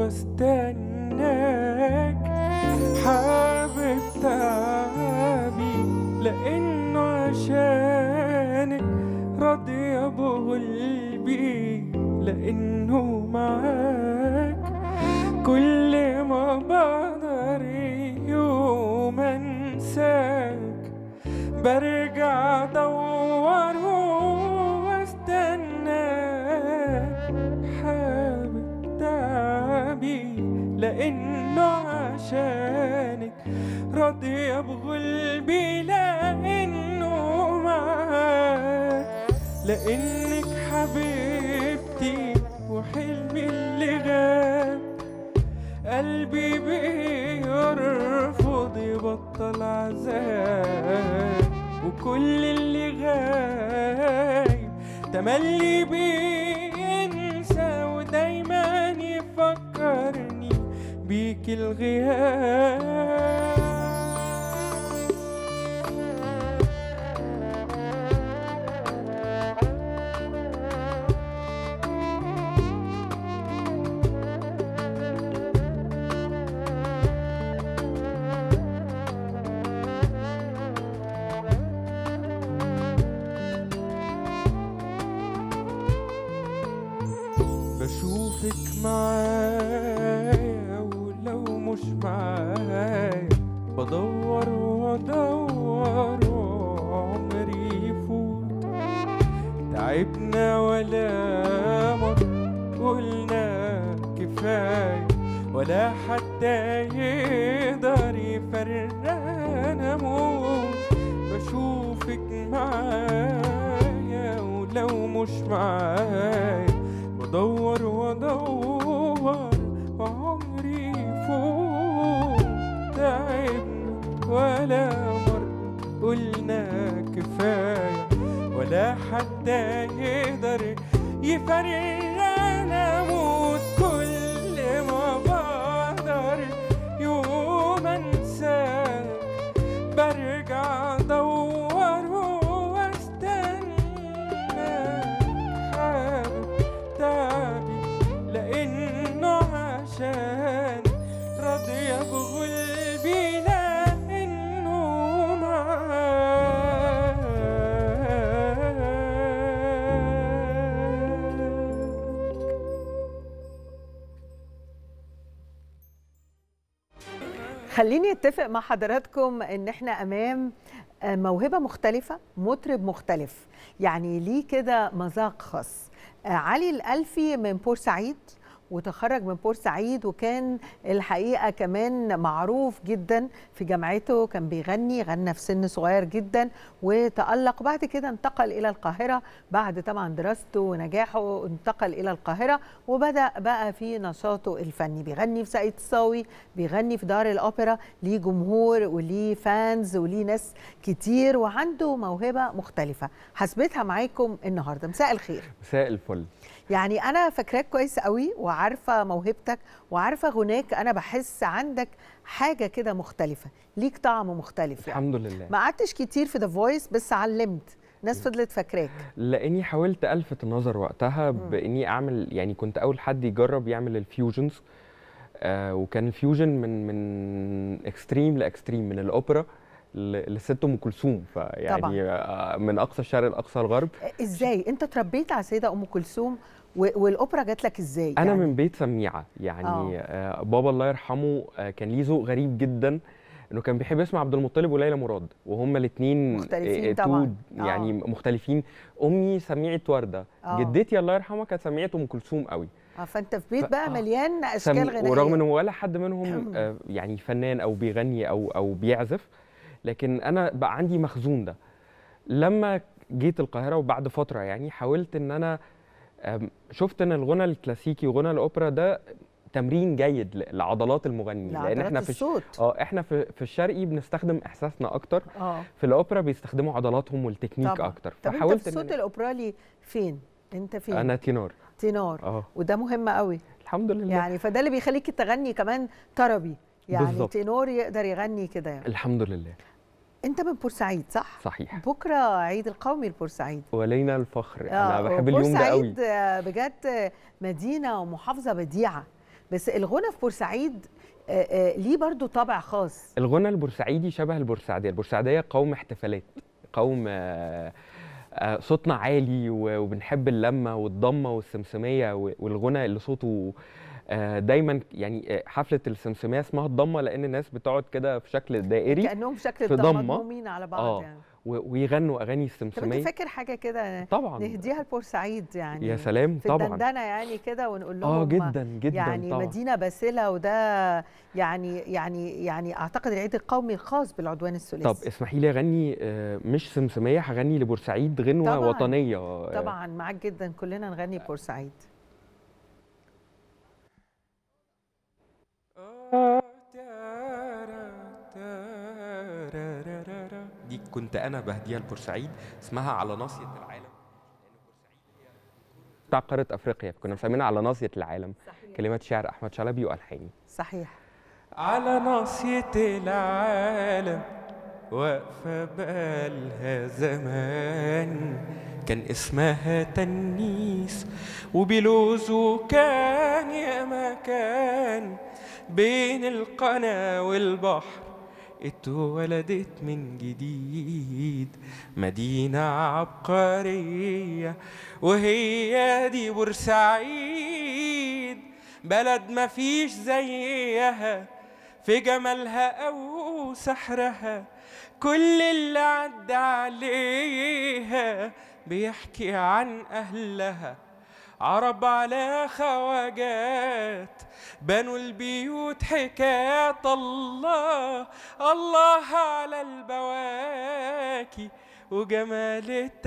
واستناك حابب تعبي لانه عشانك راضي بقلبي لانه معاك كل ما بقدر يوم انساك برجع ادور واستناك حابب تعبي لانه عشانك راضية بغلبي لانه معاك لانك حبيبتي وحلمي اللي غاب قلبي بيرفض يبطل عذاب وكل اللي غايب تملي بينسى ودايما يفكرني بيك الغياب بشوفك معايا ولو مش معايا بدور وادور وعمري يفوت تعبنا ولا مرة قلنا كفاية ولا حتى يقدر يفرقنا موت بشوفك معايا ولو مش معايا بدور وادور وعمري فوق تعبنا ولا مرة قلنا كفاية ولا حتى يقدر يفرقنا موت كل ما بقدر يوم انساك برجع ادور واستنى حابب تعبي لانه عشان راضية بغلبي لانه معاك خليني اتفق مع حضراتكم ان احنا امام آه، موهبه مختلفه مطرب مختلف يعني ليه كده مذاق خاص آه، علي الالفي من بورسعيد وتخرج من بورسعيد وكان الحقيقه كمان معروف جدا في جامعته كان بيغني غنى في سن صغير جدا وتالق بعد كده انتقل الى القاهره بعد طبعا دراسته ونجاحه انتقل الى القاهره وبدا بقى في نشاطه الفني بيغني في ساقية الصاوي بيغني في دار الاوبرا ليه جمهور وليه فانز وليه ناس كتير وعنده موهبه مختلفه حسبتها معاكم النهارده مساء الخير مساء الفل يعني انا فاكراك كويس قوي وعارفه موهبتك وعارفه غناك انا بحس عندك حاجه كده مختلفه ليك طعم مختلف يعني الحمد لله ما قعدتش كتير في ذا فويس بس علمت ناس فضلت فاكراك لاني حاولت الفت النظر وقتها باني اعمل يعني كنت اول حد يجرب يعمل الفيوجنز آه وكان الفيوجن من من اكستريم لاكستريم من الاوبرا ل- لست ام كلثوم فيعني آه من اقصى الشرق لاقصى الغرب ازاي انت اتربيت على السيده ام كلثوم و- والاوبرا جات لك ازاي انا يعني؟ من بيت سميعه يعني آه بابا الله يرحمه آه كان ليه ذوق غريب جدا انه كان بيحب يسمع عبد المطلب وليلى مراد وهما الاثنين مختلفين طبعاً. آه. يعني مختلفين امي سميعه ورده آه. جدتي الله يرحمها كانت سميعه ام كلثوم قوي اه فانت في بيت ف- بقى آه. مليان اشكال سمي- غنائيه ورغم ان ولا حد منهم آه، يعني فنان او بيغني او او بيعزف لكن انا بقى عندي مخزون ده لما جيت القاهره وبعد فتره يعني حاولت ان انا آم، شفت ان الغنى الكلاسيكي وغنى الاوبرا ده تمرين جيد ل- لعضلات المغني لان احنا في الش- الصوت اه احنا في في الشرقي بنستخدم احساسنا اكتر اه في الاوبرا بيستخدموا عضلاتهم والتكنيك طبعا اكتر طب انت فحاولت في الصوت ان الاوبرالي فين انت فين انا تينار تينار اه وده مهم قوي الحمد لله يعني فده اللي بيخليك تغني كمان طربي يعني بالظبط. تينور يقدر يغني كده يعني. الحمد لله انت من بورسعيد صح صحيح بكره عيد القومي لبورسعيد ولينا الفخر انا آه، بحب اليوم ده قوي بورسعيد آه، بجد مدينه ومحافظه بديعه بس الغنى في بورسعيد آه، آه، ليه برضو طابع خاص الغنى البورسعيدي شبه البورسعيديه البورسعيديه قوم احتفالات قوم آه، آه، صوتنا عالي و- وبنحب اللمه والضمه والسمسميه و- والغنى اللي صوته آه، دايما يعني آه، حفله السمسميه اسمها الضمه لان الناس بتقعد كده في شكل دائري كانهم شكل في الضمة ضمة. مضمومين على بعض آه. يعني و- ويغنوا اغاني طب انت السمسميه فاكر حاجه كده طبعا نهديها لبورسعيد يعني يا سلام في طبعا الدندنه يعني كده ونقول لهم اه جدا جدا يعني طبعا مدينه باسله وده يعني يعني يعني اعتقد العيد القومي الخاص بالعدوان الثلاثي طب اسمحي لي اغني آه، مش سمسميه هغني لبورسعيد غنوه طبعاً، وطنيه آه، طبعا معاك جدا كلنا نغني بورسعيد دي كنت انا بهديها لبورسعيد اسمها على ناصيه العالم بتاع قاره افريقيا كنا مسمينها على ناصيه العالم صحيح كلمات شعر احمد شلبي والحاني صحيح على ناصية العالم واقفة بقالها زمان كان اسمها تنيس وبلوزه كان يا مكان بين القنا والبحر اتولدت من جديد مدينة عبقرية وهي دي بورسعيد بلد مفيش زيها في جمالها أو سحرها كل اللي عدى عليها بيحكي عن أهلها عرب على خواجات بنوا البيوت حكاية الله الله على البواكي وجمال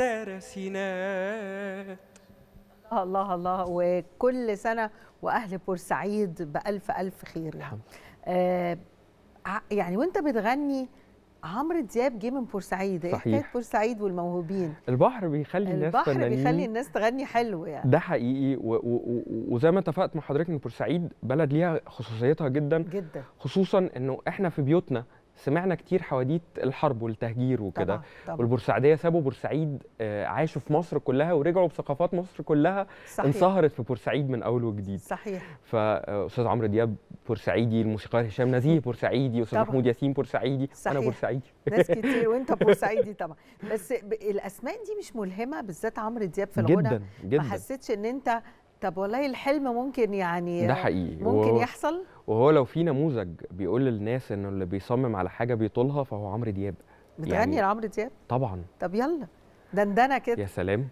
الترسينات الله الله وكل سنه واهل بورسعيد بالف الف خير يعني الحمد آه ع- يعني وانت بتغني عمرو دياب جه من بورسعيد ايه صحيح. حكايه بورسعيد والموهوبين البحر بيخلي الناس البحر فنانين بيخلي الناس تغني حلو يعني ده حقيقي و- و- و- وزي ما اتفقت مع حضرتك ان بورسعيد بلد ليها خصوصيتها جدا جدا خصوصا انه احنا في بيوتنا سمعنا كتير حواديت الحرب والتهجير وكده طبعا طبعا والبورسعيديه سابوا بورسعيد آه، عاشوا في مصر كلها ورجعوا بثقافات مصر كلها صحيح انصهرت في بورسعيد من اول وجديد صحيح فاستاذ عمرو دياب بورسعيدي الموسيقار هشام نزيه بورسعيدي استاذ طبعا. محمود ياسين بورسعيدي وانا صحيح. بورسعيدي ناس كتير وانت بورسعيدي طبعا بس ب- الاسماء دي مش ملهمه بالذات عمرو دياب في الغنى جدا ما جدا حسيتش ان انت طب والله الحلم ممكن يعني ده حقيقي ممكن وهو- يحصل وهو لو في نموذج بيقول للناس انه اللي بيصمم على حاجه بيطولها فهو عمرو دياب بتغني يعني- لعمرو دياب طبعا طب يلا دندنه كده يا سلام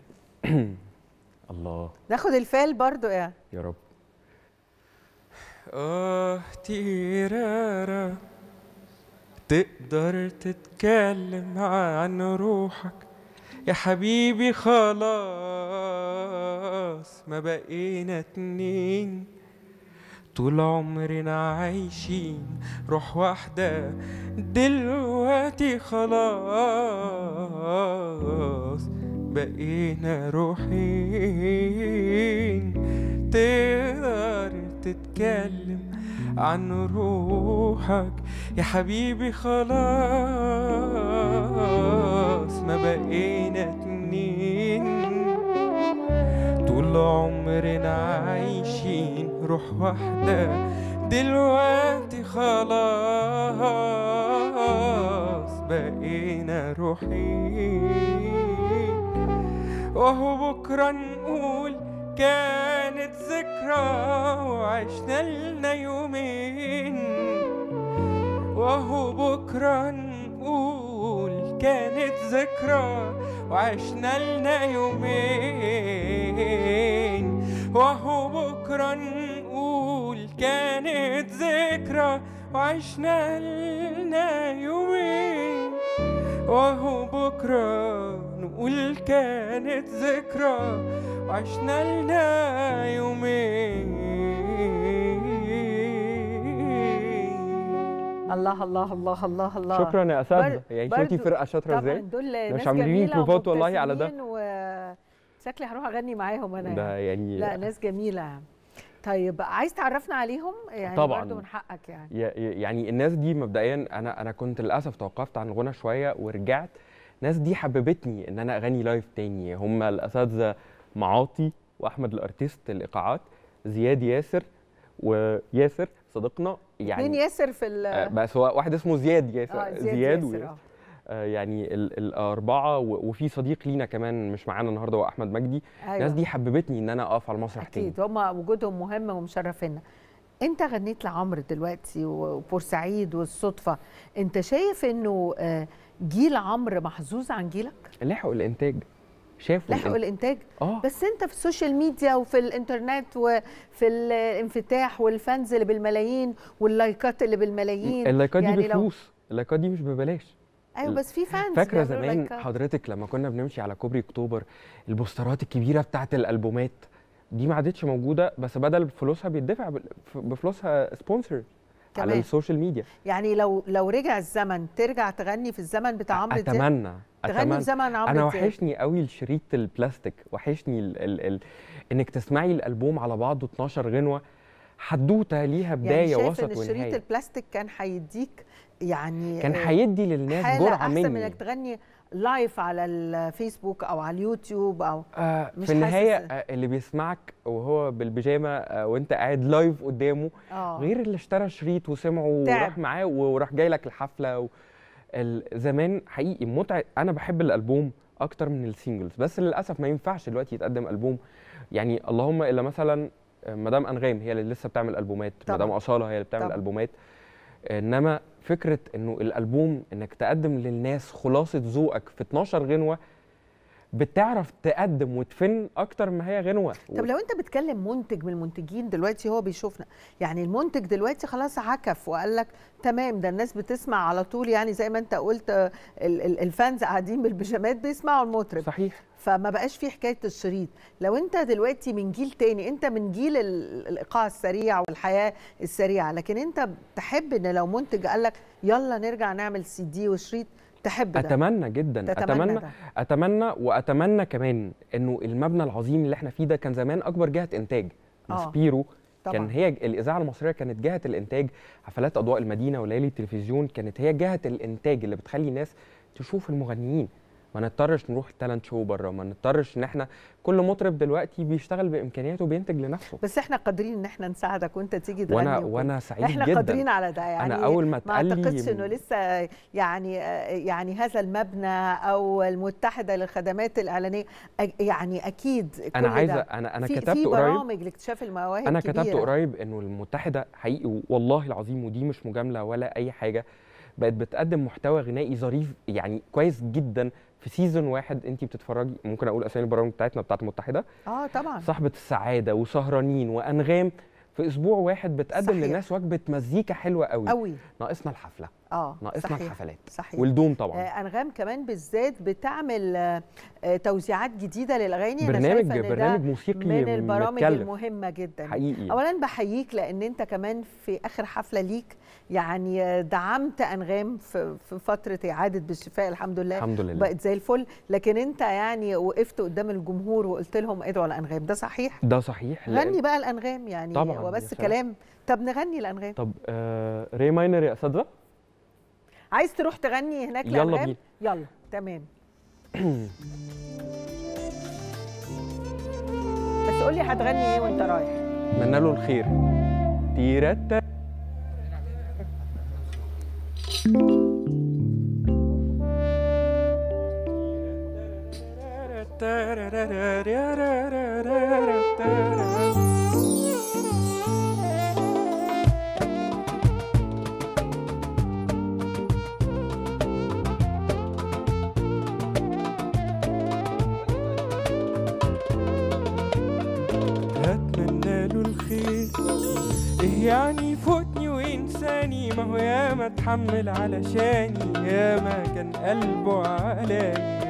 الله ناخد الفال برضو يعني يا رب آه تيرارا تقدر تتكلم عن روحك يا حبيبي خلاص ما بقينا اتنين طول عمرنا عايشين روح واحدة دلوقتي خلاص بقينا روحين تقدر تتكلم عن روحك يا حبيبي خلاص ما بقينا اتنين طول عمرنا عايشين روح واحدة دلوقتي خلاص بقينا روحين وهو بكرة نقول كانت ذكرى وعشنا لنا يومين وهو بكرة نقول كانت ذكرى وعشنا لنا يومين وهو بكرة نقول كانت ذكرى وعشنا لنا يومين وهو بكرة نقول كانت ذكرى وعشنا لنا يومين الله الله الله الله الله شكرا يا اساتذه بر- يعني شفتي برضو- فرقه شاطره طبعا ازاي دول مش ناس عاملين جميله بروفات والله على ده. ومبتسمين وشكلي هروح اغني معاهم انا ده يعني. يعني لا ناس جميله طيب عايز تعرفنا عليهم يعني طبعاً. برضو من حقك يعني ي- يعني الناس دي مبدئيا انا انا كنت للاسف توقفت عن الغنى شويه ورجعت الناس دي حببتني ان انا اغني لايف تاني هم الاساتذه معاطي واحمد الارتيست الايقاعات زياد ياسر وياسر صديقنا يعني مين ياسر في آه بس هو واحد اسمه زياد ياسر آه زياد, زياد ياسر آه. آه يعني ال الاربعه وفي صديق لينا كمان مش معانا النهارده هو احمد مجدي أيوة. الناس دي حببتني ان انا اقف على المسرح تاني اكيد هم وجودهم مهم ومشرفينا انت غنيت لعمرو دلوقتي وبورسعيد والصدفه انت شايف انه جيل عمرو محظوظ عن جيلك لحقوا الانتاج شافوا لحقوا الانتاج آه. بس انت في السوشيال ميديا وفي الانترنت وفي الانفتاح والفانز اللي بالملايين واللايكات اللي بالملايين اللايكات يعني دي بفلوس لو... اللايكات دي مش ببلاش ايوه بس في فانز فاكره زمان حضرتك لما كنا بنمشي على كوبري اكتوبر البوسترات الكبيره بتاعت الالبومات دي ما عادتش موجوده بس بدل فلوسها بيدفع بفلوسها سبونسر على السوشيال ميديا يعني لو لو رجع الزمن ترجع تغني في الزمن بتاع عمرو دياب اتمنى تغني في زمن عمرو انا وحشني قوي الشريط البلاستيك وحشني ال ال ال انك تسمعي الالبوم على بعضه 12 غنوه حدوته ليها بدايه يعني وسط ونهايه يعني الشريط البلاستيك كان هيديك يعني كان هيدي للناس جرعه مني احسن من انك تغني لايف على الفيسبوك او على اليوتيوب او آه مش في النهايه آه اللي بيسمعك وهو بالبيجامه آه وانت قاعد لايف قدامه آه. غير اللي اشترى شريط وسمعه وراح معاه وراح جاي لك الحفله و... زمان حقيقي متعه انا بحب الالبوم اكتر من السينجلز بس للاسف ما ينفعش دلوقتي يتقدم البوم يعني اللهم الا مثلا مدام انغام هي اللي لسه بتعمل البومات مدام اصاله هي اللي بتعمل طبعا. البومات انما فكره انه الالبوم انك تقدم للناس خلاصه ذوقك في 12 غنوه بتعرف تقدم وتفن اكتر ما هي غنوه طب لو انت بتكلم منتج من المنتجين دلوقتي هو بيشوفنا يعني المنتج دلوقتي خلاص عكف وقال لك تمام ده الناس بتسمع على طول يعني زي ما انت قلت الفانز قاعدين بالبيجامات بيسمعوا المطرب صحيح فما بقاش في حكايه الشريط لو انت دلوقتي من جيل تاني انت من جيل الايقاع السريع والحياه السريعه لكن انت تحب ان لو منتج قال لك يلا نرجع نعمل سي دي وشريط تحب ده اتمنى جدا اتمنى ده. اتمنى واتمنى كمان انه المبنى العظيم اللي احنا فيه ده كان زمان اكبر جهه انتاج ماسبيرو طبعا. كان هي الاذاعه المصريه كانت جهه الانتاج حفلات اضواء المدينه وليالي التلفزيون كانت هي جهه الانتاج اللي بتخلي الناس تشوف المغنيين ما نضطرش نروح تالنت شو بره ما نضطرش ان احنا كل مطرب دلوقتي بيشتغل بامكانياته وبينتج لنفسه بس احنا قادرين ان احنا نساعدك وانت تيجي تغني وانا وانا سعيد احنا جدا قادرين على ده يعني انا اول ما ما اتقال اعتقدش انه لسه يعني يعني هذا المبنى او المتحده للخدمات الاعلانيه يعني اكيد كل انا عايزه ده انا انا في كتبت في قريب برامج لاكتشاف المواهب انا كبيرة. كتبت قريب انه المتحده حقيقي والله العظيم ودي مش مجامله ولا اي حاجه بقت بتقدم محتوى غنائي ظريف يعني كويس جدا في سيزون واحد انت بتتفرجي ممكن اقول اسامي البرامج بتاعتنا بتاعت المتحده اه طبعا صاحبه السعاده وسهرانين وانغام في اسبوع واحد بتقدم صحيح. للناس وجبه مزيكا حلوه قوي قوي ناقصنا الحفله اه ناقصنا صحيح. الحفلات صحيح والدوم طبعا آه انغام كمان بالذات بتعمل آه توزيعات جديده للاغاني برنامج أنا شايفة إن برنامج ده موسيقي من البرامج متكلف. المهمه جدا حقيقي اولا بحييك لان انت كمان في اخر حفله ليك يعني دعمت انغام في في فتره اعاده بالشفاء الحمد لله الحمد لله بقت زي الفل لكن انت يعني وقفت قدام الجمهور وقلت لهم ادعوا لانغام ده صحيح ده صحيح غني بقى الانغام يعني طبعاً، وبس يا سلام. كلام طب نغني الانغام طب آه ري ماينر يا اساتذه عايز تروح تغني هناك يلا لأنغام؟ بينا. يلا تمام بس قول لي هتغني ايه وانت رايح اتمنى له الخير تيرتا هتمنى له الخير ايه يعني يفوتني وينساني ما هو ياما اتحمل علشاني ياما كان قلبه عليا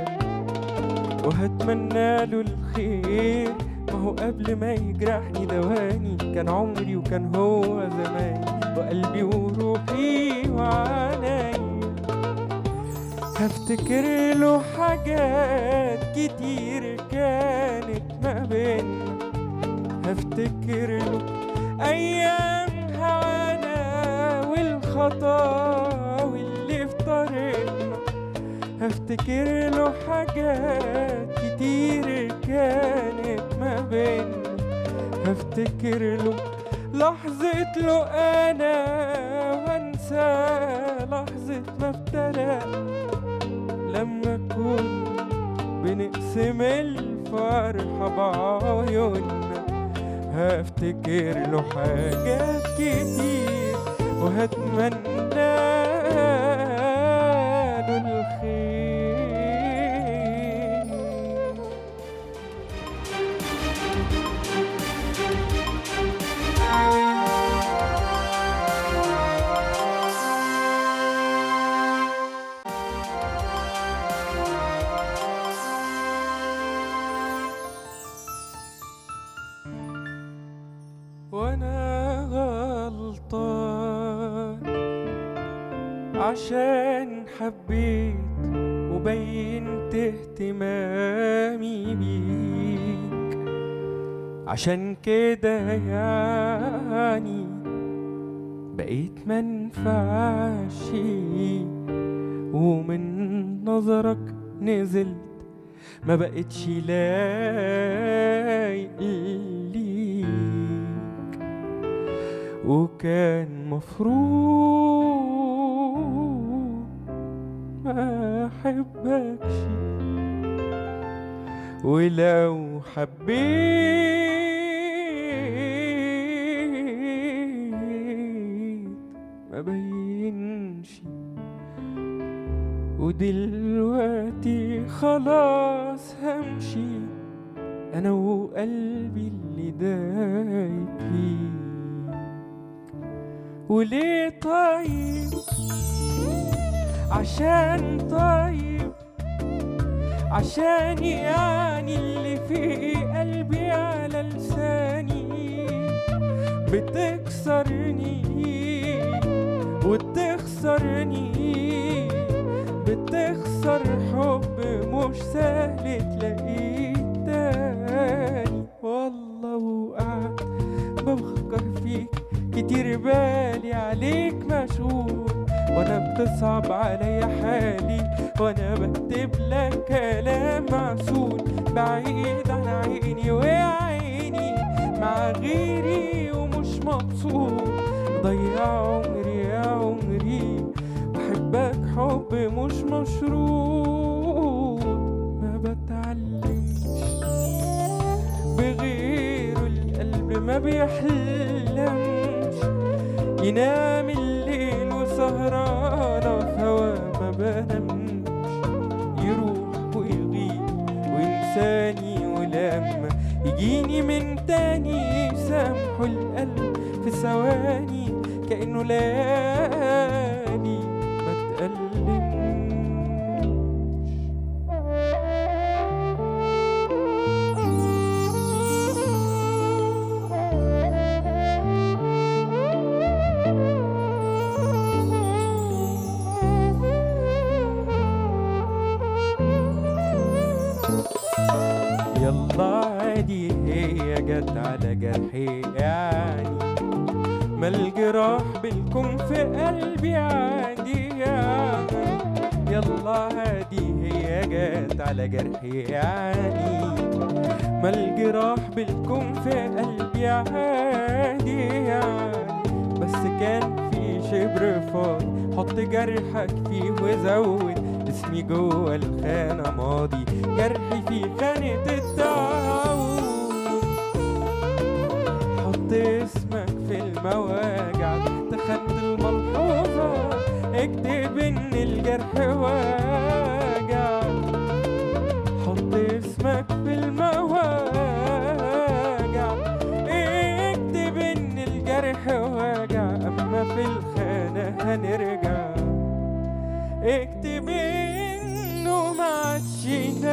وهتمنى له الخير ما هو قبل ما يجرحني دواني كان عمري وكان هو زماني وقلبي وروحي وعناي هفتكر له حاجات كتير كانت ما بينا هفتكر له أيام هوانا والخطاوي اللي في طريقنا هفتكر له حاجات كتير كانت ما بينا هفتكر له لحظة له أنا وأنسى لحظة ما افترق لما كنا بنقسم الفرحة بعيوننا هفتكر له حاجات كتير وهتمنى له الخير وانا غلطان عشان حبيت وبينت اهتمامي بيك عشان كده يعني بقيت منفعش ومن نظرك نزلت ما بقتش لايق ليك وكان مفروض ما احبكش ولو حبيت ما بينش ودلوقتي خلاص همشي انا وقلبي اللي دايب فيك وليه طيب عشان طيب عشان يعني اللي في قلبي على لساني بتكسرني وتخسرني بتخسر حب مش سهل تلاقيه تاني والله وقعت بفكر فيك كتير بالي عليك مشغول وانا بتصعب عليا حالي وانا بكتب لك كلام معسول بعيد عن عيني وعيني مع غيري ومش مبسوط ضيع عمري يا عمري بحبك حب مش مشروط ما بتعلمش بغيره القلب ما بيحلمش ينام الليل وسهرانة في هوا ما بنامش يروح ويغيب وينساني ولما يجيني من تاني يسامحه القلب في ثواني كأنه لاني ما تألمش يلا عادي هي جت على جرحي يعني ما الجراح بالكم في قلبي عادي يعني يلا عادي هي جت على جرحي يعني ما الجراح بالكم في قلبي عادي يعني بس كان في شبر فاضي حط جرحك فيه وزود اسمي جوه الخانة ماضي جرحي في خانة التعاون حط اسمك في المواجع تحت خط الملحوظة اكتب ان الجرح واجع حط اسمك في المواجع اكتب ان الجرح واجع اما في الخانة هنرجع اكتب انه ما عادش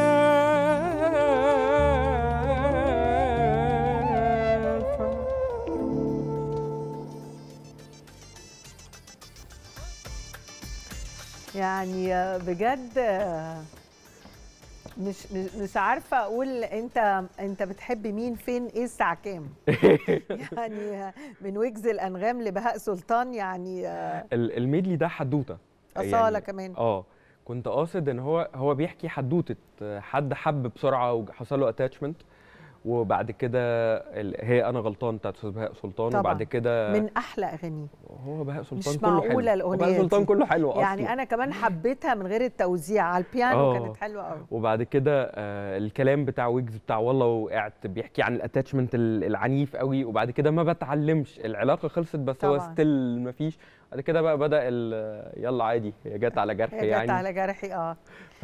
نافع يعني آه، بجد آه، مش مش مش عارفه اقول انت انت بتحب مين فين ايه الساعه كام يعني آه، من وجز الانغام لبهاء سلطان يعني آه، ال- الميدلي ده حدوته اصاله كمان اه كنت قاصد ان هو هو بيحكي حدوته آه، حد حب بسرعه وحصل له اتاتشمنت وبعد كده ال- هي انا غلطان بتاعت استاذ بهاء سلطان طبعاً. وبعد كده من احلى اغانيه هو بهاء سلطان مش كله حلو معقولة هو الأغنية بهاء سلطان دي. كله حلو اصلا يعني انا كمان حبيتها من غير التوزيع على البيانو آه. كانت حلوه قوي وبعد كده آه الكلام بتاع ويجز بتاع والله وقعت بيحكي عن الاتاتشمنت العنيف قوي وبعد كده ما بتعلمش العلاقه خلصت بس هو طبعاً. ستيل ما فيش بعد كده بقى بدا ال- يلا عادي هي جت على جرح هي جت يعني على جرحي اه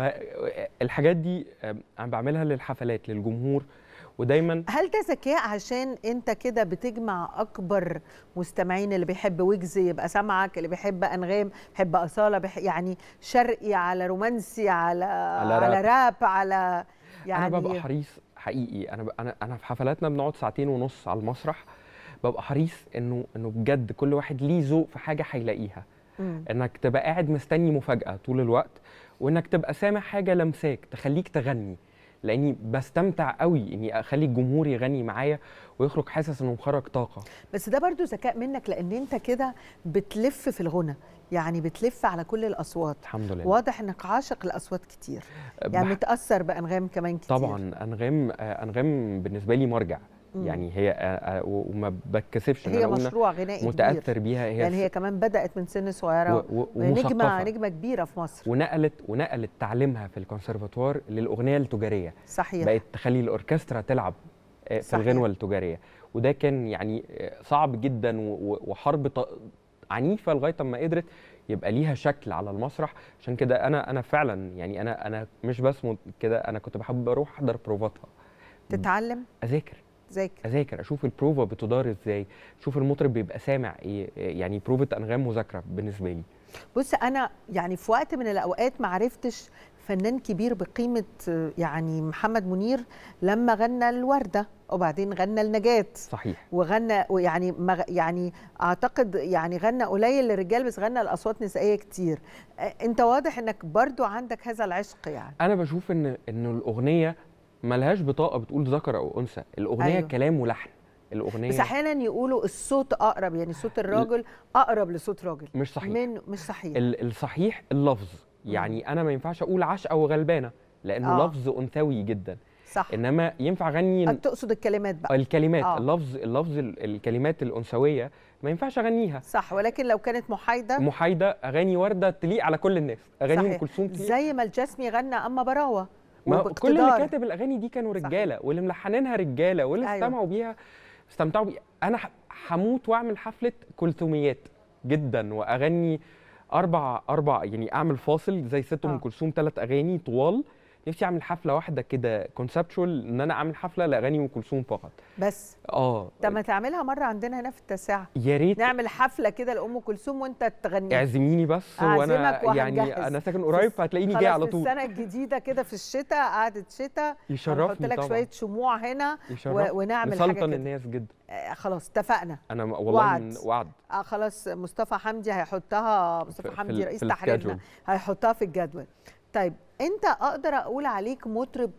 فالحاجات دي آه، انا بعملها للحفلات للجمهور ودايما هل ده ذكاء عشان انت كده بتجمع اكبر مستمعين اللي بيحب ويجز يبقى سامعك اللي بيحب انغام بيحب اصاله بيح يعني شرقي على رومانسي على على, على على راب. راب على يعني انا ببقى حريص حقيقي انا ب... انا انا في حفلاتنا بنقعد ساعتين ونص على المسرح ببقى حريص انه انه بجد كل واحد ليه ذوق في حاجه هيلاقيها مم. انك تبقى قاعد مستني مفاجاه طول الوقت وانك تبقى سامع حاجه لمساك تخليك تغني لاني بستمتع قوي اني اخلي الجمهور يغني معايا ويخرج حاسس انه مخرج طاقه بس ده برضو ذكاء منك لان انت كده بتلف في الغنى يعني بتلف على كل الاصوات الحمد لله واضح انك عاشق الاصوات كتير يعني بح- متاثر بانغام كمان كتير طبعا انغام آه، انغام بالنسبه لي مرجع مم. يعني هي آه، آه، وما بتكسفش ان هي انا أقول إن مشروع غنائي كبير متاثر بيها هي يعني هي كمان بدات من سن صغيره و- و- نجمه ومثقفة. نجمه كبيره في مصر ونقلت ونقلت تعليمها في الكونسرفاتوار للاغنيه التجاريه صحيح بقت تخلي الاوركسترا تلعب آه، في صحيح. الغنوه التجاريه وده كان يعني آه، صعب جدا و- و- وحرب ط- عنيفه لغايه ما قدرت يبقى ليها شكل على المسرح عشان كده انا انا فعلا يعني انا انا مش بس مت- كده انا كنت بحب اروح احضر بروفاتها تتعلم اذاكر زيك اذاكر اشوف البروفا بتدار ازاي اشوف المطرب بيبقى سامع ايه يعني بروفة انغام مذاكره بالنسبه لي بص انا يعني في وقت من الاوقات ما عرفتش فنان كبير بقيمه آه، يعني محمد منير لما غنى الورده وبعدين غنى النجاه صحيح وغنى ويعني ما يعني اعتقد يعني غنى قليل للرجال بس غنى الاصوات نسائيه كتير آه، انت واضح انك برضو عندك هذا العشق يعني انا بشوف ان ان الاغنيه ملهاش بطاقه بتقول ذكر او انثى الاغنيه أيوة. أيوه. كلام ولحن الاغنيه بس احيانا يقولوا الصوت اقرب يعني صوت الراجل اقرب لصوت راجل مش صحيح من مش صحيح ال- الصحيح اللفظ يعني انا ما ينفعش اقول عشقه وغلبانه لانه آه. آه. لفظ انثوي جدا صح انما ينفع اغني أنت تقصد الكلمات بقى الكلمات آه. آه. اللفظ اللفظ ال- الكلمات الانثويه ما ينفعش اغنيها صح ولكن لو كانت محايده محايده اغاني ورده تليق على كل الناس اغاني ام صحيح. كلثوم تليق زي ما الجسمي غنى اما براوه ما كل اللي وباقتدار. كاتب الاغاني دي كانوا رجاله واللي ملحنينها رجاله واللي أيوة. استمعوا بيها استمتعوا بيها انا ح- هموت واعمل حفله كلثوميات جدا واغني اربع اربع يعني اعمل فاصل زي ست آه. ام كلثوم ثلاث اغاني طوال نفسي اعمل حفله واحده كده كونسبشوال ان انا اعمل حفله لاغاني ام كلثوم فقط بس اه طب ما تعملها مره عندنا هنا في التاسعه يا ريت نعمل حفله كده لام كلثوم وانت تغني اعزميني بس وانا أعزمك يعني وهنجهز. انا ساكن قريب فهتلاقيني جاي على في طول السنه الجديده كده في الشتاء قعده شتاء هنحط يشرفني لك طبعا شويه شموع هنا يشرفني ونعمل حاجه نسلطن كده الناس جدا آه خلاص اتفقنا انا م- والله وعد. من- وعد آه خلاص مصطفى حمدي هيحطها في- مصطفى في حمدي ال- رئيس في تحريرنا السكادجول. هيحطها في الجدول طيب انت اقدر اقول عليك مطرب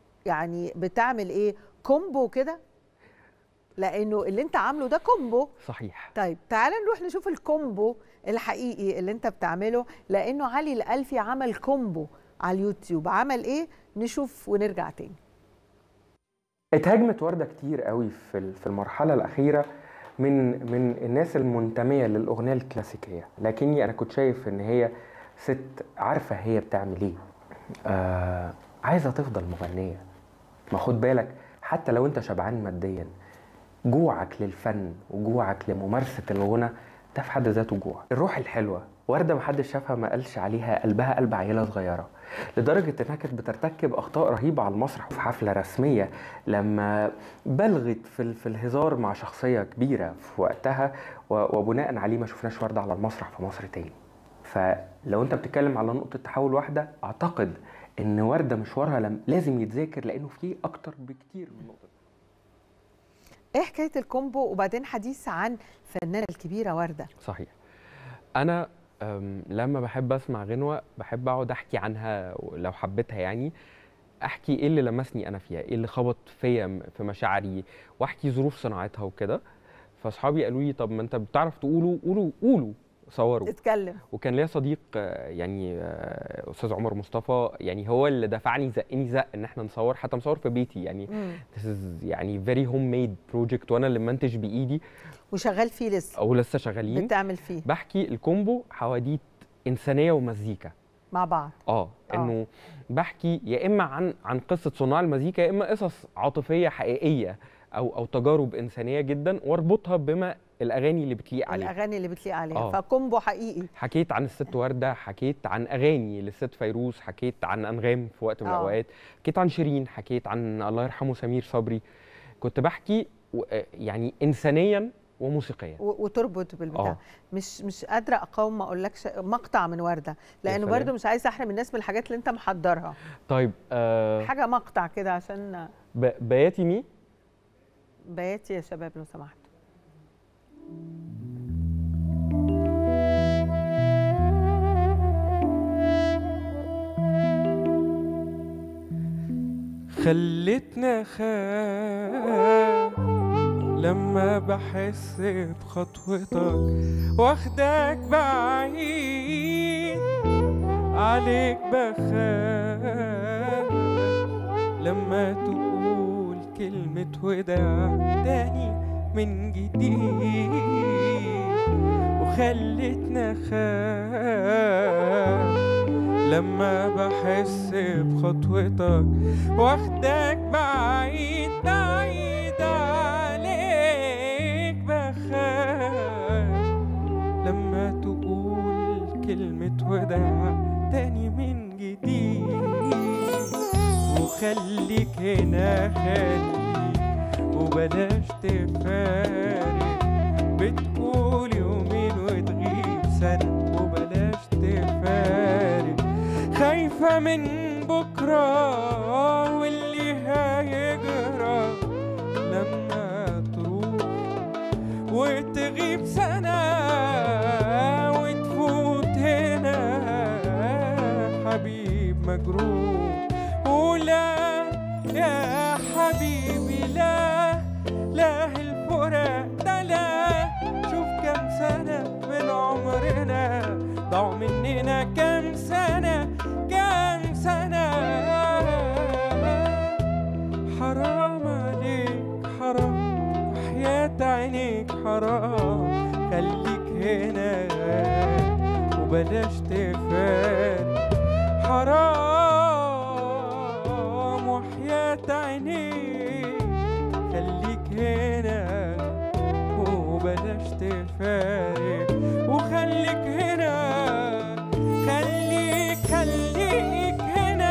يعني بتعمل ايه كومبو كده لانه اللي انت عامله ده كومبو صحيح طيب تعال نروح نشوف الكومبو الحقيقي اللي انت بتعمله لانه علي الالفي عمل كومبو على اليوتيوب عمل ايه نشوف ونرجع تاني اتهاجمت ورده كتير قوي في ال- في المرحله الاخيره من من الناس المنتميه للاغنيه الكلاسيكيه لكني انا كنت شايف ان هي ست عارفه هي بتعمل ايه آه عايزه تفضل مغنيه ما خد بالك حتى لو انت شبعان ماديا جوعك للفن وجوعك لممارسه الغنى ده في حد ذاته جوع الروح الحلوه ورده محدش شافها ما قالش عليها قلبها قلب عيله صغيره لدرجه انها كانت بترتكب اخطاء رهيبه على المسرح في حفله رسميه لما بلغت في, ال- في الهزار مع شخصيه كبيره في وقتها و- وبناء عليه ما شفناش ورده على المسرح في مصر تاني فلو انت بتتكلم على نقطه تحول واحده اعتقد ان ورده مشوارها لم لازم يتذاكر لانه فيه اكتر بكتير من نقطه ايه حكايه الكومبو وبعدين حديث عن الفنانه الكبيره ورده صحيح انا أم، لما بحب اسمع غنوه بحب اقعد احكي عنها لو حبيتها يعني احكي ايه اللي لمسني انا فيها ايه اللي خبط فيا م- في مشاعري واحكي ظروف صناعتها وكده فاصحابي قالوا لي طب ما انت بتعرف تقولوا قولوا قولوا صوروا اتكلم وكان ليا صديق آه، يعني آه، استاذ عمر مصطفى يعني هو اللي دفعني زقني زق ان احنا نصور حتى نصور في بيتي يعني مم. this is يعني very homemade project وانا اللي منتج بايدي وشغال فيه لسه او لسه شغالين بتعمل فيه بحكي الكومبو حواديت انسانيه ومزيكا مع بعض اه انه بحكي يا اما عن عن قصه صناع المزيكا يا اما قصص عاطفيه حقيقيه او او تجارب انسانيه جدا واربطها بما الاغاني اللي بتليق عليها الاغاني اللي بتليق عليها آه. فكومبو حقيقي حكيت عن الست ورده حكيت عن اغاني للست فيروز حكيت عن انغام في وقت من آه. الاوقات حكيت عن شيرين حكيت عن الله يرحمه سمير صبري كنت بحكي و- يعني انسانيا وموسيقيا و- وتربط بالبتاع آه. مش مش قادره اقاوم ما اقولكش مقطع من ورده لانه سلام. برضو مش عايزه احرم الناس من الحاجات اللي انت محضرها طيب آه حاجه مقطع كده عشان ب- بياتي مي بياتي يا شباب لو سمحتوا خلتنا خاف لما بحس بخطوتك واخدك بعيد عليك بخاف لما تقول كلمة وداع تاني من جديد وخلتنا خاف لما بحس بخطوتك واخدك بعيد بعيد عليك بخاف لما تقول كلمة وداع تاني من جديد وخليك هنا خليك وبلاش تفارق بتقول يومين وتغيب سنة وبلاش تفارق خايفة من بكرة واللي هيجرى لما تروح وتغيب سنة وتفوت هنا حبيب مجروح ولا يا حبيبي لا لا الفراق ده لا شوف كم سنة من عمرنا ضاعوا مننا كم سنة كم سنة حرام عليك حرام وحياة عينيك حرام خليك هنا وبلاش تفارق حرام وحياة عينيك خليك هنا وبلاش تفارق وخليك هنا خليك خليك هنا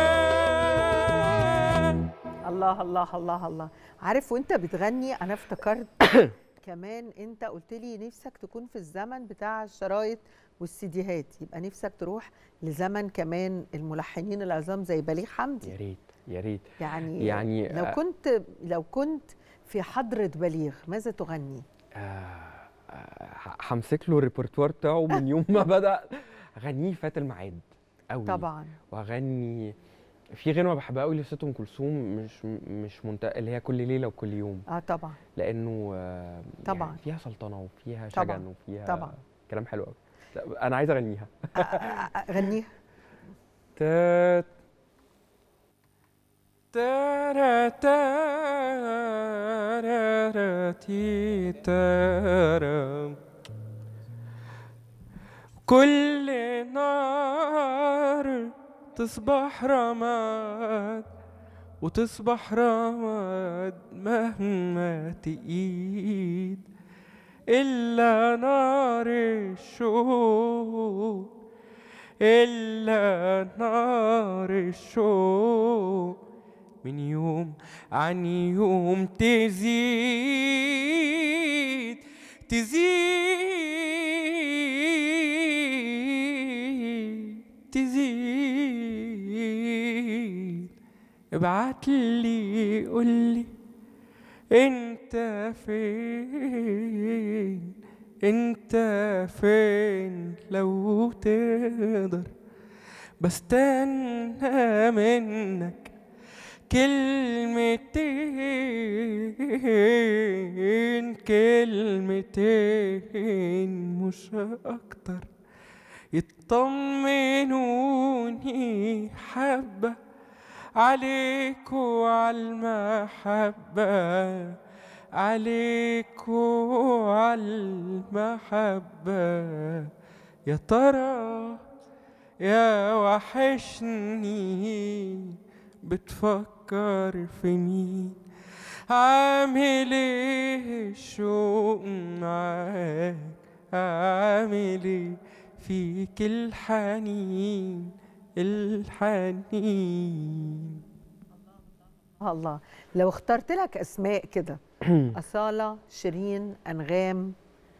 الله الله الله الله عارف وانت بتغني انا افتكرت كمان انت قلت لي نفسك تكون في الزمن بتاع الشرايط والسيديهات يبقى نفسك تروح لزمن كمان الملحنين العظام زي بليغ حمدي يا ريت يا ريت يعني يعني لو آه، كنت لو كنت في حضرة بليغ ماذا تغني؟ آه، آه، همسك له الريpertoire بتاعه من يوم ما بدا اغنيه فات الميعاد قوي طبعا واغني في غنوه بحبها قوي لست ام كلثوم مش مش منت... اللي هي كل ليله وكل يوم اه طبعا لانه آه، طبعاً. يعني فيها سلطنه وفيها طبعاً. شجن وفيها طبعاً. كلام حلو قوي لا، انا عايز اغنيها آه، آه، آه، غنيها تا- تارا تارا تي تارا كل نار تصبح رماد وتصبح رماد مهما تقيد إلا نار الشوق إلا نار الشوق من يوم عن يوم تزيد تزيد تزيد ابعت لي قول لي انت فين انت فين لو تقدر بستنى منك كلمتين كلمتين مش أكتر يطمنوني حبة عليك وعلى المحبة عليك وعلى المحبة يا ترى يا وحشني بتفكر في مين عامل ايه الشوق معاك عامل ايه فيك الحنين الحنين الله لو اخترت لك اسماء كده اصاله شيرين انغام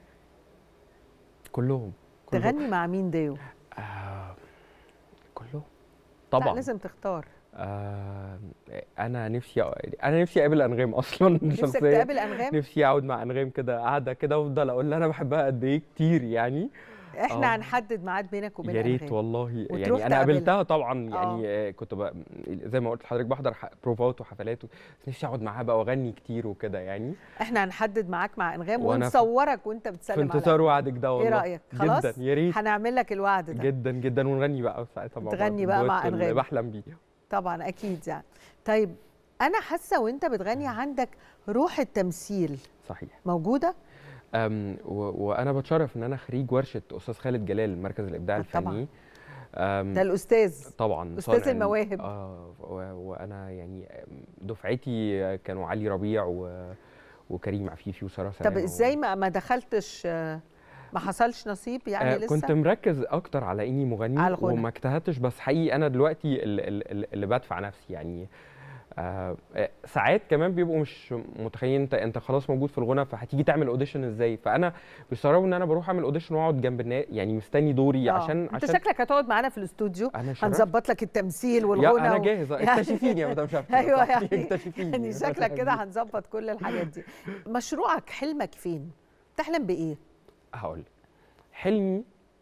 كلهم كلهم. تغني مع مين ديو آه كلهم لا طبعا لازم تختار آه انا نفسي انا نفسي اقابل انغام اصلا نفسك شخصيا تقابل انغام نفسي اقعد مع انغام كده قاعده كده وافضل اقول لها انا بحبها قد ايه كتير يعني احنا آه. هنحدد ميعاد بينك وبين يا ريت أنغام. والله وتروح يعني انا تقابلها. قابلتها طبعا آه. يعني آه. كنت بقى زي ما قلت لحضرتك بحضر ح- بروفات وحفلات و- بس نفسي اقعد معاها بقى واغني كتير وكده يعني احنا هنحدد معاك مع انغام وأنا في- ونصورك وانت في بتسلم انتظار على وعدك ده والله ايه رايك خلاص جدا يا ريت هنعمل لك الوعد ده جدا جدا ونغني بقى ساعتها مع بعض تغني بقى مع الدويتو اللي أنغام. بحلم بيه طبعا اكيد يعني طيب انا حاسه وانت بتغني عندك روح التمثيل صحيح موجوده أم و- وانا بتشرف ان انا خريج ورشه استاذ خالد جلال مركز الابداع آه، طبعاً. الفني أم ده الاستاذ طبعا أستاذ صانع ال- المواهب. اه و- وانا يعني دفعتي كانوا علي ربيع و... وكريم عفيفي وساره سلامه طب ازاي ما ما دخلتش آه، ما حصلش نصيب يعني آه لسه كنت مركز اكتر على اني مغني على الغنى. وما اجتهدتش بس حقيقي انا دلوقتي ال- ال- ال- اللي بدفع نفسي يعني آه آه، ساعات كمان بيبقوا مش متخيلين انت انت خلاص موجود في الغنى فهتيجي تعمل اوديشن ازاي فانا بيستغربوا ان انا بروح اعمل اوديشن واقعد جنب الناس يعني مستني دوري آه. عشان انت عشان شكلك هتقعد معانا في الاستوديو انا شرفت. هنظبط لك التمثيل يا والغنى انا و- جاهز يعني- اكتشفيني يا مدام شفتي ايوه يعني اكتشفيني يعني شكلك كده هنظبط كل الحاجات دي مشروعك حلمك فين تحلم بايه هقول حلمي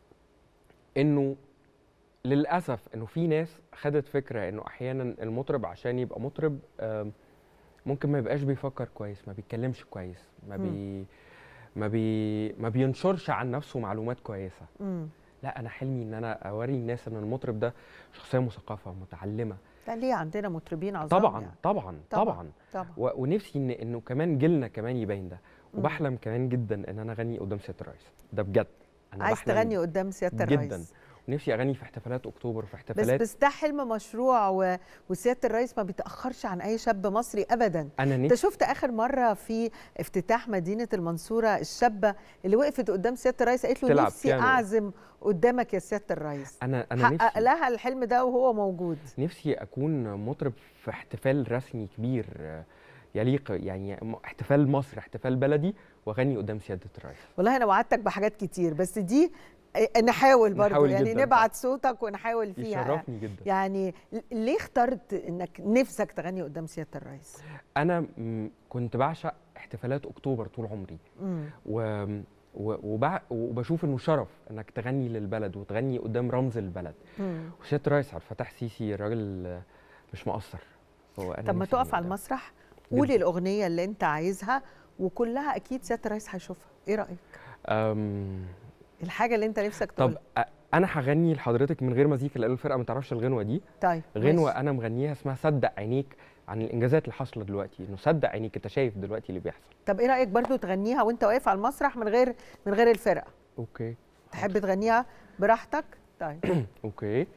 انه للاسف انه في ناس خدت فكره انه احيانا المطرب عشان يبقى مطرب آم، ممكن ما يبقاش بيفكر كويس ما بيتكلمش كويس ما بي ما بي ما بينشرش عن نفسه معلومات كويسه امم لا انا حلمي ان انا اوري الناس ان المطرب ده شخصيه مثقفه متعلمه ده ليه عندنا مطربين عظام طبعا يعني. طبعا طبعاً. طبعا طبعا و- ونفسي ان انه كمان جيلنا كمان يبين ده مم. وبحلم كمان جدا ان انا اغني قدام سياده الرئيس ده بجد انا عايز بحلم تغني قدام سياده جداً. الرئيس نفسي اغني في احتفالات اكتوبر في بس احتفالات بس ده حلم مشروع و... وسياده الرئيس ما بيتاخرش عن اي شاب مصري ابدا انا انت نفسي شفت اخر مره في افتتاح مدينه المنصوره الشابه اللي وقفت قدام سياده الرئيس قالت له تلعب نفسي بيانو. اعزم قدامك يا سياده الرئيس انا انا حقق نفسي لها الحلم ده وهو موجود نفسي اكون مطرب في احتفال رسمي كبير آه، يليق يعني م- احتفال مصر احتفال بلدي واغني قدام سياده الرئيس والله انا وعدتك بحاجات كتير بس دي آه، نحاول برضو نحاول يعني جداً نبعت صوتك ونحاول فيها يشرفني جدا يعني ل- ليه اخترت انك نفسك تغني قدام سياده الرئيس انا م- كنت بعشق احتفالات اكتوبر طول عمري مم. و و- وبع- وبشوف انه شرف انك تغني للبلد وتغني قدام رمز البلد مم. وسياده الرئيس عبد الفتاح السيسي راجل آه، مش مقصر هو أنا طب ما نفسي تقف أعمل على ده. المسرح قول جداً. الاغنيه اللي انت عايزها وكلها اكيد سياده الرئيس هيشوفها ايه رايك أم، الحاجه اللي انت نفسك طب تقولها أ- انا هغني لحضرتك من غير مزيكا لان الفرقه ما تعرفش الغنوه دي طيب غنوه ماشي. انا مغنيها اسمها صدق عينيك عن الانجازات اللي حاصله دلوقتي انه صدق عينيك انت شايف دلوقتي اللي بيحصل طب ايه رايك برضو تغنيها وانت واقف على المسرح من غير من غير الفرقه اوكي تحب تغنيها براحتك طيب اوكي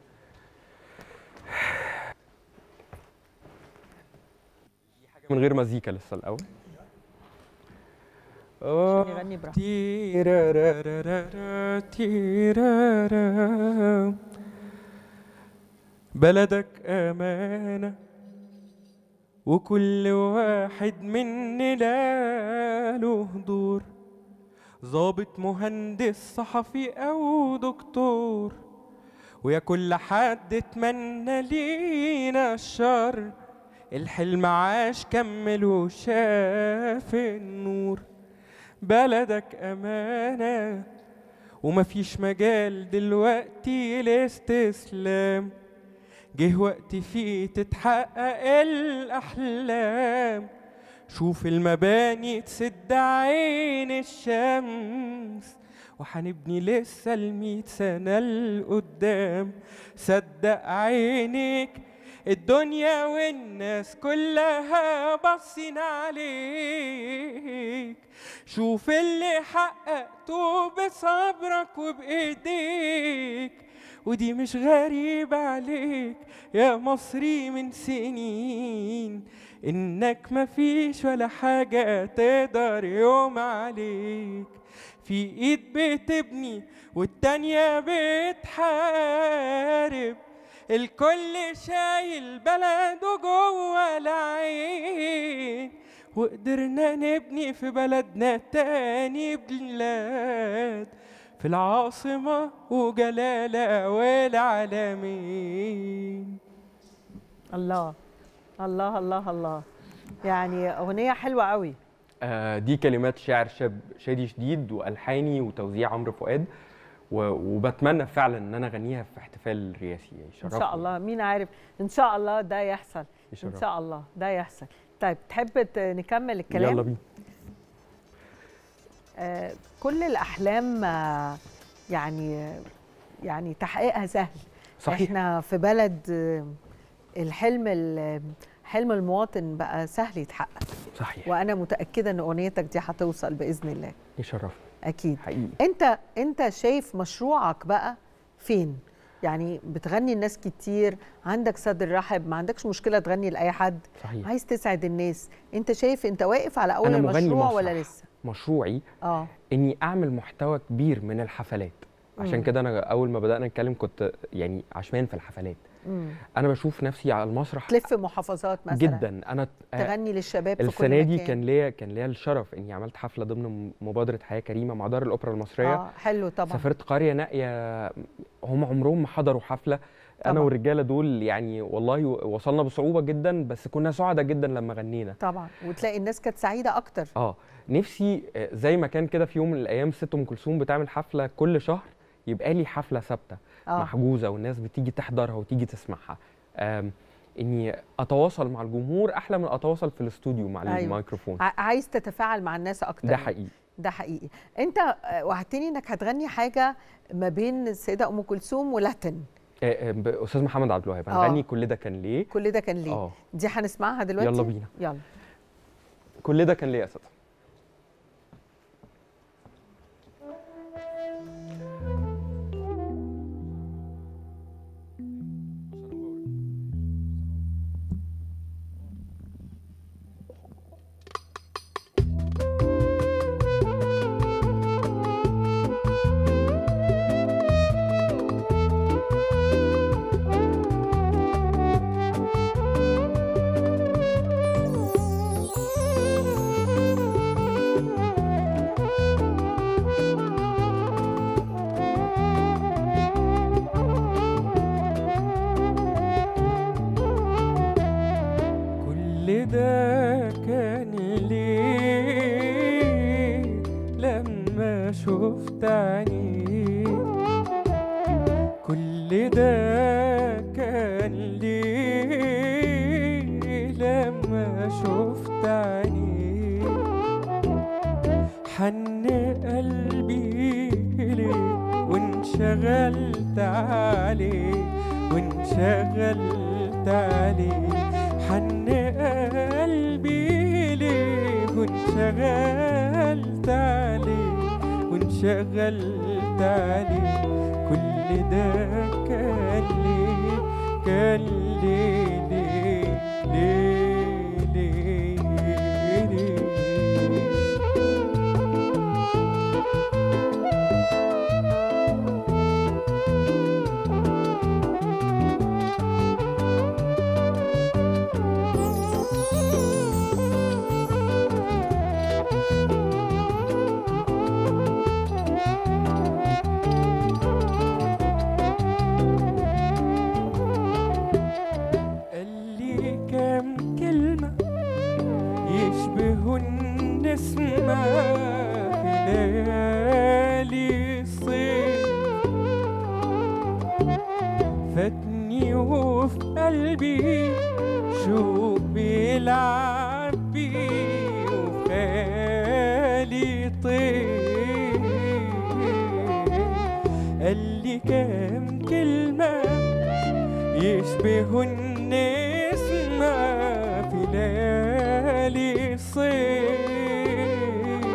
دي حاجه من غير مزيكا لسه الاول عشان يغني براحته تيرارارارا تيرارا بلدك أمانة وكل واحد مننا له دور ظابط مهندس صحفي أو دكتور ويا كل حد اتمنى لينا الشر الحلم عاش كمل وشاف النور بلدك أمانة ومفيش مجال دلوقتي لاستسلام جه وقت فيه تتحقق الأحلام شوف المباني تسد عين الشمس وحنبني لسه الميت سنة لقدام صدق عينك الدنيا والناس كلها باصين عليك شوف اللي حققته بصبرك وبإيديك ودي مش غريبة عليك يا مصري من سنين إنك مفيش ولا حاجة تقدر يوم عليك في إيد بتبني والتانية بتحارب الكل شايل بلده جوه العين وقدرنا نبني في بلدنا تاني بلاد في العاصمة وجلالة والعالمين الله الله الله الله يعني اغنيه حلوه قوي آه دي كلمات شاعر شاب شادي شديد والحاني وتوزيع عمرو فؤاد و- وبتمنى فعلا ان انا اغنيها في احتفال رئاسي ان يشرفني شاء الله مين عارف ان شاء الله ده يحصل ان يشرفني. شاء الله ده يحصل طيب تحب ت- نكمل الكلام يلا بينا آه كل الاحلام آه يعني يعني تحقيقها سهل صحيح احنا في بلد آه، الحلم ال- حلم المواطن بقى سهل يتحقق صحيح وانا متاكده ان اغنيتك دي هتوصل باذن الله يشرفني اكيد حقيقي انت انت شايف مشروعك بقى فين يعني بتغني الناس كتير عندك صدر رحب ما عندكش مشكله تغني لاي حد صحيح عايز تسعد الناس انت شايف انت واقف على اول أنا مغني المشروع مسرح. ولا لسه مشروعي اه اني اعمل محتوى كبير من الحفلات عشان مم. كده انا اول ما بدانا نتكلم كنت يعني عشمان في الحفلات مم. انا بشوف نفسي على المسرح تلف محافظات مثلا جدا انا آه، تغني للشباب في كل السنه دي مكان. كان ليا كان ليا الشرف اني عملت حفله ضمن مبادره حياه كريمه مع دار الاوبرا المصريه اه حلو طبعا سافرت قريه نائيه هم عمرهم ما حضروا حفله انا طبعاً. والرجاله دول يعني والله وصلنا بصعوبه جدا بس كنا سعداء جدا لما غنينا طبعا وتلاقي الناس كانت سعيده اكتر اه نفسي آه، زي ما كان كده في يوم من الايام ست ام كلثوم بتعمل حفله كل شهر يبقى لي حفله ثابته اه محجوزه والناس بتيجي تحضرها وتيجي تسمعها آم، اني اتواصل مع الجمهور احلى من اتواصل في الاستوديو مع أيوة. الميكروفون ع- عايز تتفاعل مع الناس اكتر ده حقيقي ده حقيقي انت آه، وعدتني انك هتغني حاجه ما بين السيده ام كلثوم ولاتن آه، آه، ب- استاذ محمد عبد الوهاب آه. هنغني كل ده كان ليه كل ده كان ليه اه دي هنسمعها دلوقتي يلا بينا يلا كل ده كان ليه يا اساتذه كل ده كان ليه لما شفت عينيك كل ده كان ليه لما شفت عينيك حن قلبي ليه وانشغلت عليه وانشغلت عليه حن قلبي ليه وانشغلت عليه وانشغلت عليه كل ده كان ليه كان ليه ليه ليه ليه ليه قال لي كام كلمة يشبهوا النسمة في ليالي الصيف فاتني وهو وفي قلبي شوق بيلعب بيه وفي خيالي طير قال لي كام كلمة يشبهوا النسمة في ليالي الصيف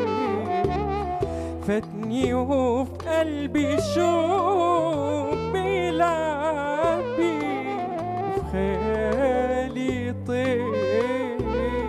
فاتني وفي قلبي شوق بيلعب بيه وفي خيالي طير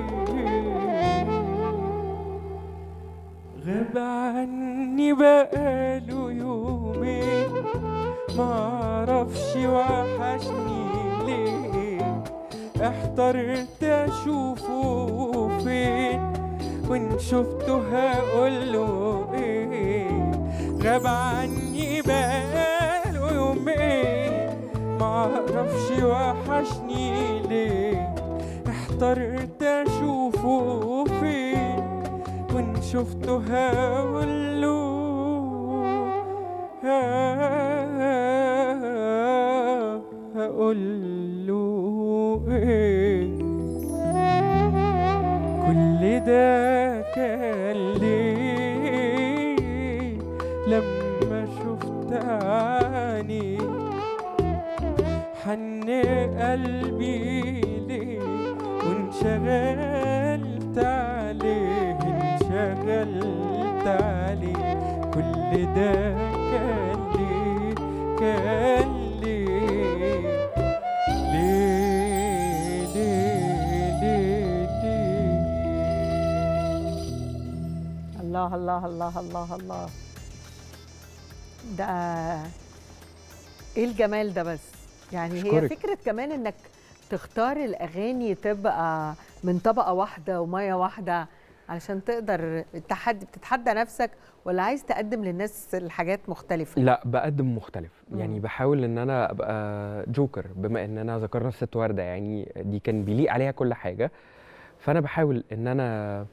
غاب عني بقاله يومين معرفش وحشني ليه احترت اشوفه فين وان شفته هقوله ايه غاب عني بقاله يومين معرفش وحشني ليه احترت اشوفه فين وان شفته هقوله هقوله ايه كل ده كان ليه لما شفت عيني حن قلبي ليه وانشغلت عليه انشغلت عليه كل ده كان ليه كان ليه ليه ليه ليه ليه الله الله الله الله الله ده ايه الجمال ده بس يعني هي أشكرك. فكره كمان انك تختار الاغاني تبقى من طبقه واحده وميه واحده علشان تقدر تحدي بتتحدى نفسك ولا عايز تقدم للناس الحاجات مختلفه لا بقدم مختلف مم. يعني بحاول ان انا ابقى جوكر بما اننا ذكرنا الست ورده يعني دي كان بيليق عليها كل حاجه فانا بحاول ان انا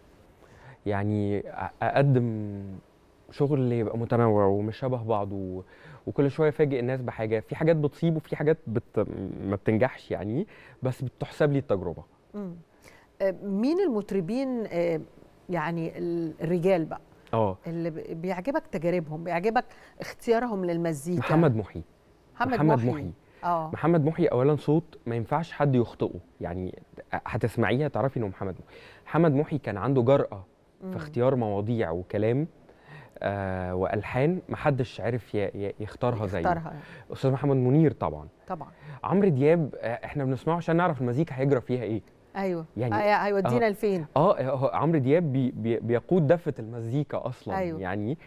يعني أ- اقدم شغل يبقى متنوع ومش شبه بعض و... وكل شويه افاجئ الناس بحاجه في حاجات بتصيب وفي حاجات بت... ما بتنجحش يعني بس بتحسب لي التجربه مم. آه، مين المطربين آه، يعني ال- الرجال بقى اه اللي ب- بيعجبك تجاربهم بيعجبك اختيارهم للمزيكا محمد محي محمد, محمد محي, محي. اه محمد محي اولا صوت ما ينفعش حد يخطئه يعني هتسمعيها تعرفي انه محمد محي محمد محي كان عنده جرأة مم. في اختيار مواضيع وكلام آه والحان ما حدش عرف ي- ي- يختارها زيه اختارها استاذ محمد منير طبعا طبعا عمرو دياب آه احنا بنسمعه عشان نعرف المزيكا هيجرى فيها ايه ايوه يعني- يعني هيودينا لفين اه هو عمرو دياب بي بي بيقود دفه المزيكا اصلا أيوة. يعني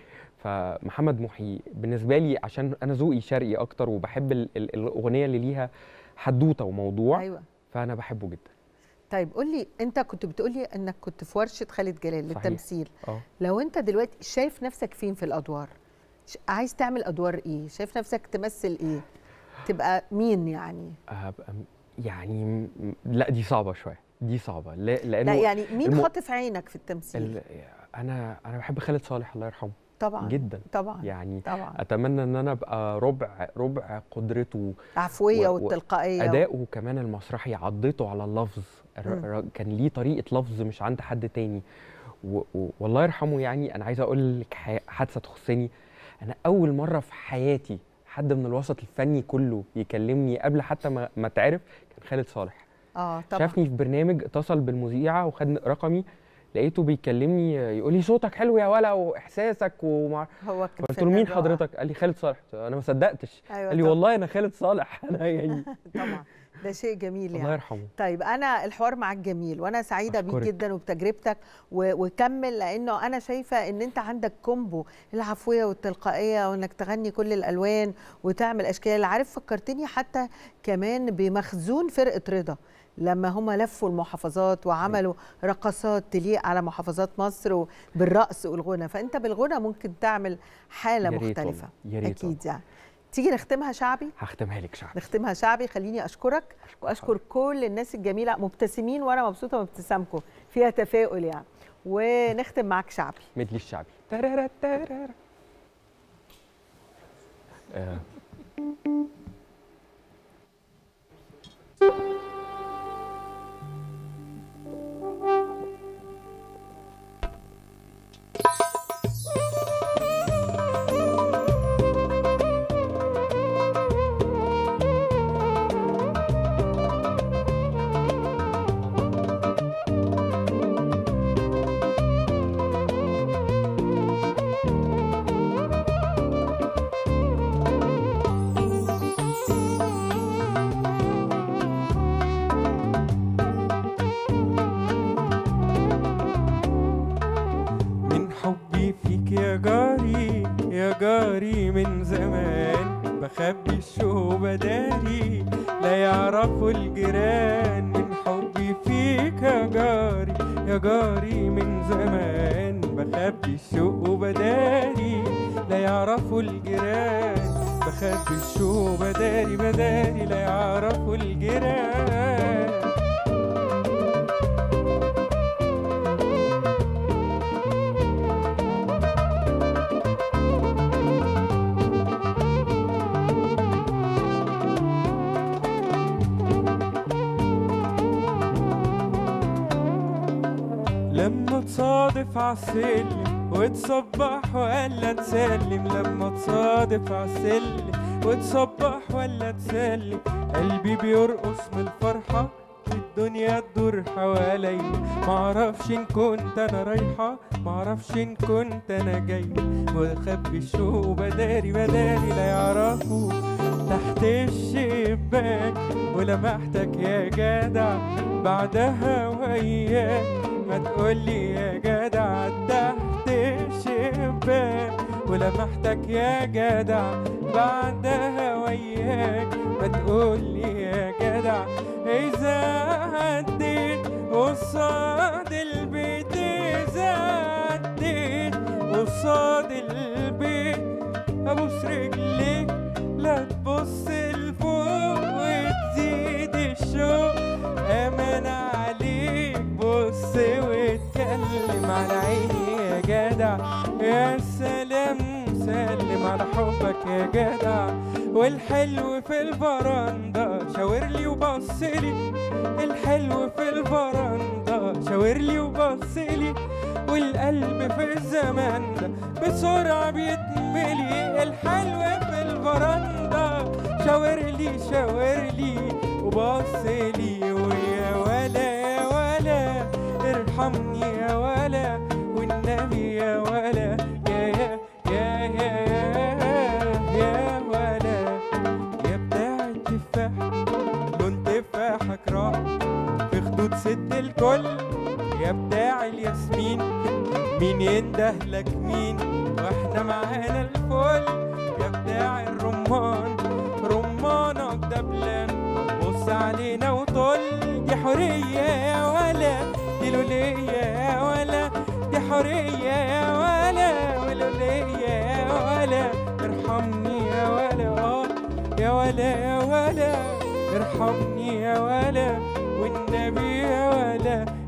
فمحمد محي بالنسبه لي عشان انا ذوقي شرقي اكتر وبحب ال ال الاغنيه اللي ليها حدوته وموضوع ايوه فانا بحبه جدا طيب قول لي انت كنت بتقول لي انك كنت في ورشه خالد جلال صحيح. للتمثيل اه لو انت دلوقتي شايف نفسك فين في الادوار ش- عايز تعمل ادوار ايه شايف نفسك تمثل ايه تبقى مين يعني هبقى م- يعني م- لا دي صعبه شويه دي صعبه لا لانه لا يعني مين الم- خاطف عينك في التمثيل ال- انا انا بحب خالد صالح الله يرحمه طبعا جدا طبعا يعني طبعا اتمنى ان انا ابقى ربع ربع قدرته العفويه و- و- والتلقائيه اداؤه كمان المسرحي عضيته على اللفظ الر- مم. الر- كان ليه طريقه لفظ مش عند حد تاني و... و... والله يرحمه يعني انا عايز اقول لك ح- حادثه تخصني انا اول مره في حياتي حد من الوسط الفني كله يكلمني قبل حتى ما ما اتعرف كان خالد صالح اه طبعا شافني في برنامج اتصل بالمذيعه وخد رقمي لقيته بيكلمني يقول لي صوتك حلو يا ولا واحساسك ومع هو كان قلت له مين فنان رائع. حضرتك قال لي خالد صالح قلت له انا ما صدقتش ايوه قال لي طبعاً. والله انا خالد صالح انا يعني طبعا ده شيء جميل الله يعني يرحمه طيب انا الحوار معاك جميل وانا سعيده بيك أشكرك. جدا وبتجربتك و- وكمل لانه انا شايفه ان انت عندك كومبو العفويه والتلقائيه وانك تغني كل الالوان وتعمل اشكال عارف فكرتني حتى كمان بمخزون فرقه رضا لما هم لفوا المحافظات وعملوا رقصات تليق على محافظات مصر بالرقص والغنى فانت بالغنى ممكن تعمل حاله يا ريت مختلفه والله، يا ريت اكيد يعني تيجي نختمها شعبي هختمها لك شعبي نختمها شعبي خليني اشكرك واشكر كل الناس الجميله مبتسمين وانا مبسوطه بابتسامكم فيها تفاؤل يعني ونختم معاك شعبي مدلي الشعبي ترارا ترارا. آه. وبداري لا يعرفوا الجيران من حبي فيك يا جاري يا جاري من زمان بخبي الشوق وبداري لا يعرفوا الجيران بخبي الشوق وبداري بداري لا يعرفوا الجيران لما تصادف عالسلم وتصبح ولا تسلم لما تصادف عالسلم وتصبح ولا تسلم قلبي بيرقص من الفرحة الدنيا تدور حواليا معرفش ان كنت انا رايحة معرفش ان كنت انا جاي واخبي الشوق بداري بداري لا يعرفوا تحت الشباك ولمحتك يا جدع بعدها وياك ما تقولي يا جدع تحت الشباك ولمحتك يا جدع بعدها وياك ما تقولي يا جدع إذا عديت قصاد البيت إذا عديت قصاد البيت أبوس رجليك لا تبص لفوق وتزيد الشوق أمان عليك بص واتكلم على عيني يا جدع يا سلام سلم على حبك يا جدع والحلو في الفرندا شاور لي وبص لي الحلو في الفرندا شاور لي وبص لي والقلب في الزمان ده بسرعة بيتملي الحلو في الفرندا شاور لي شاور لي وبص لي ويا ولا يا ولا ارحمني يا ولا والنبي يا ولا يا يا يا يا يا يا ولا يا بتاع التفاح لون تفاحك راح في خدود ست الكل يا بتاع الياسمين مين ينده لك مين واحنا معانا الفل يا بتاع الرمان رمانك دبلان بص علينا وطل دي حرية يا ولا دي لولية يا ولا دي حرية يا ولا ولولية يا ولا ارحمني يا ولا اه يا ولا يا ولا ارحمني يا ولا والنبي يا ولا